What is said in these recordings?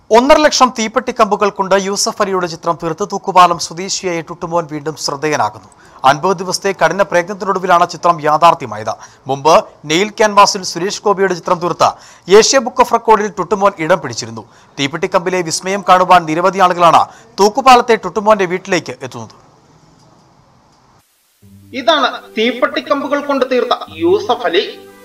ഒന്നര ലക്ഷം തീപ്പെട്ടിക്കമ്പുകൾ കൊണ്ട് യൂസഫ് അലിയുടെ ചിത്രം തീർത്ത് തൂക്കുപാലം സ്വദേശിയായ ടുട്ടുമോൻ വീണ്ടും ശ്രദ്ധേയനാകുന്നു അൻപത് ദിവസത്തെ കഠിന പ്രയത്നത്തിനൊടുവിലാണ് ചിത്രം യാഥാർത്ഥ്യമായത് മുമ്പ് നെയിൽ ക്യാൻവാസിൽ സുരേഷ് ഗോപിയുടെ ചിത്രം തീർത്ത ഏഷ്യ ബുക്ക് ഓഫ് റെക്കോർഡിൽ ടുട്ടുമോൻ ഇടം പിടിച്ചിരുന്നു തീപ്പെട്ടിക്കമ്പിലെ വിസ്മയം കാണുവാൻ നിരവധി ആളുകളാണ് തൂക്കുപാലത്തെ ടുട്ടുമോന്റെ വീട്ടിലേക്ക് എത്തുന്നത് ഇതാണ് തീപ്പെട്ടിക്കമ്പുകൾ കൊണ്ട് തീർത്ത യൂസഫ് അലി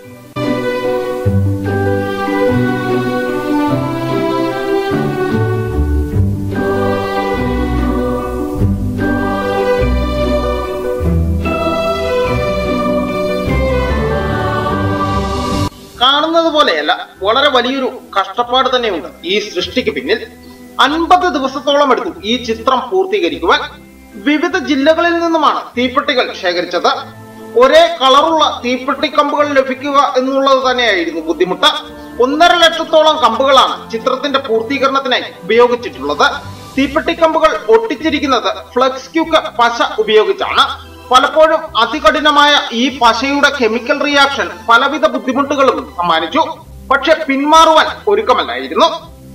കാണുന്നത് പോലെയല്ല വളരെ വലിയൊരു കഷ്ടപ്പാട് തന്നെയുണ്ട് ഈ സൃഷ്ടിക്ക് പിന്നിൽ അൻപത് ദിവസത്തോളം എടുത്തു ഈ ചിത്രം പൂർത്തീകരിക്കുവാൻ വിവിധ ജില്ലകളിൽ നിന്നുമാണ് തീപ്പെട്ടികൾ ശേഖരിച്ചത് ഒരേ കളറുള്ള തീപ്പെട്ടി കമ്പുകൾ ലഭിക്കുക എന്നുള്ളത് തന്നെയായിരുന്നു ബുദ്ധിമുട്ട് ഒന്നര ലക്ഷത്തോളം കമ്പുകളാണ് ചിത്രത്തിന്റെ പൂർത്തീകരണത്തിനായി ഉപയോഗിച്ചിട്ടുള്ളത് തീപ്പെട്ടി കമ്പുകൾ ഒട്ടിച്ചിരിക്കുന്നത് ഫ്ലക്സ് ക്യൂക്ക് പശ ഉപയോഗിച്ചാണ് പലപ്പോഴും അതികഠിനമായ ഈ പശയുടെ കെമിക്കൽ റിയാക്ഷൻ പലവിധ ബുദ്ധിമുട്ടുകളും സമ്മാനിച്ചു പക്ഷെ പിന്മാറുവാൻ ഒരുക്കമല്ലായിരുന്നു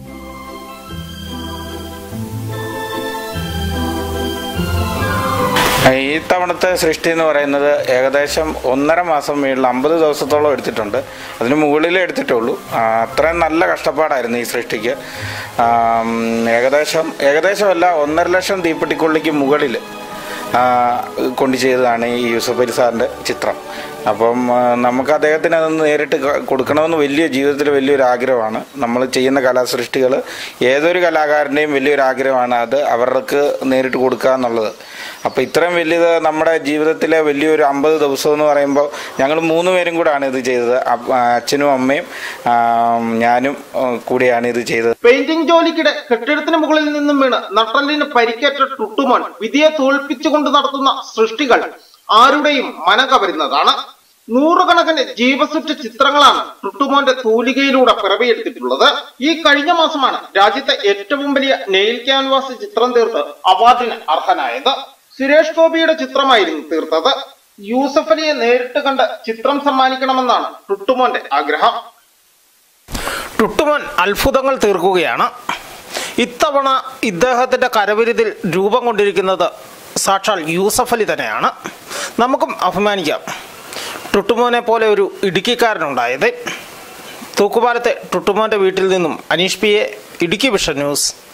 ഈ തവണത്തെ സൃഷ്ടി എന്ന് പറയുന്നത് ഏകദേശം ഒന്നര മാസം മേളിൽ അമ്പത് ദിവസത്തോളം എടുത്തിട്ടുണ്ട് അതിന് മുകളിലേ എടുത്തിട്ടുള്ളൂ ആ, അത്രയും നല്ല കഷ്ടപ്പാടായിരുന്നു ഈ സൃഷ്ടിക്ക് ആം, ഏകദേശം ഏകദേശമല്ല ഒന്നര ലക്ഷം തീപ്പെട്ടിക്കൊള്ളിക്ക് മുകളിൽ ആ, കൊണ്ട് ചെയ്തതാണ് ഈ യൂസഫ് അലി സാറിൻ്റെ ചിത്രം അപ്പം ആ, നമുക്ക് അദ്ദേഹത്തിന് അതൊന്ന് നേരിട്ട് ക- കൊടുക്കണമെന്ന് വലിയ ജീവിതത്തിൽ വലിയൊരു ആഗ്രഹമാണ് നമ്മൾ ചെയ്യുന്ന കലാസൃഷ്ടികൾ ഏതൊരു കലാകാരൻ്റെയും വലിയൊരു ആഗ്രഹമാണ് അത് അവർക്ക് നേരിട്ട് കൊടുക്കുക എന്നുള്ളത് അപ്പോൾ ഇത്രയും വലിയത് നമ്മുടെ ജീവിതത്തിലെ വലിയൊരു അമ്പത് ദിവസം എന്ന് പറയുമ്പോൾ ഞങ്ങൾ മൂന്ന് പേരും കൂടാണ് ഇത് ചെയ്തത് അപ്പ- അച്ഛനും അമ്മയും ആ, ഞാനും ആ, കൂടിയാണ് ഇത് ചെയ്തത് പെയിന്റിംഗ് ജോലിക്കിടെ കെട്ടിടത്തിന് മുകളിൽ നിന്നും വീണ് നട്ടലിന് പരിക്കേറ്റ ടുട്ടുമോൻ വിധിയെ തോൽപ്പിച്ചുകൊണ്ട് നടത്തുന്ന സൃഷ്ടികൾ ആരുടെയും മനം കവരുന്നതാണ് നൂറുകണക്കിന് ജീവസുറ്റ ചിത്രങ്ങളാണ് ടുട്ടുമോന്റെ തൂലികയിലൂടെ പിറവിയെടുത്തിട്ടുള്ളത് ഈ കഴിഞ്ഞ മാസമാണ് രാജ്യത്തെ ഏറ്റവും വലിയ നെയിൽ ക്യാൻവാസ് ചിത്രം തീർത്ത് അവാർഡിന് അർഹനായത് സുരേഷ് ഗോപിയുടെ ചിത്രമായിരുന്നു തീർത്തത് യൂസഫ് അലിയെ നേരിട്ട് കണ്ട് ചിത്രം സമ്മാനിക്കണമെന്നാണ് ടുട്ടുമോന്റെ ആഗ്രഹം ടുട്ടുമൻ അത്ഭുതങ്ങൾ തീർക്കുകയാണ് ഇത്തവണ ഇദ്ദേഹത്തിൻ്റെ കരവിരുതിൽ രൂപം കൊണ്ടിരിക്കുന്നത് സാക്ഷാൽ യൂസഫ് അലി തന്നെയാണ് നമുക്കും അഭിമാനിക്കാം ടുട്ടുമോനെ പോലെ ഒരു ഇടുക്കിക്കാരനുണ്ടായത് തൂക്കുപാലത്തെ ടുട്ടുമോൻ്റെ വീട്ടിൽ നിന്നും Aneesh P A Idukki vision news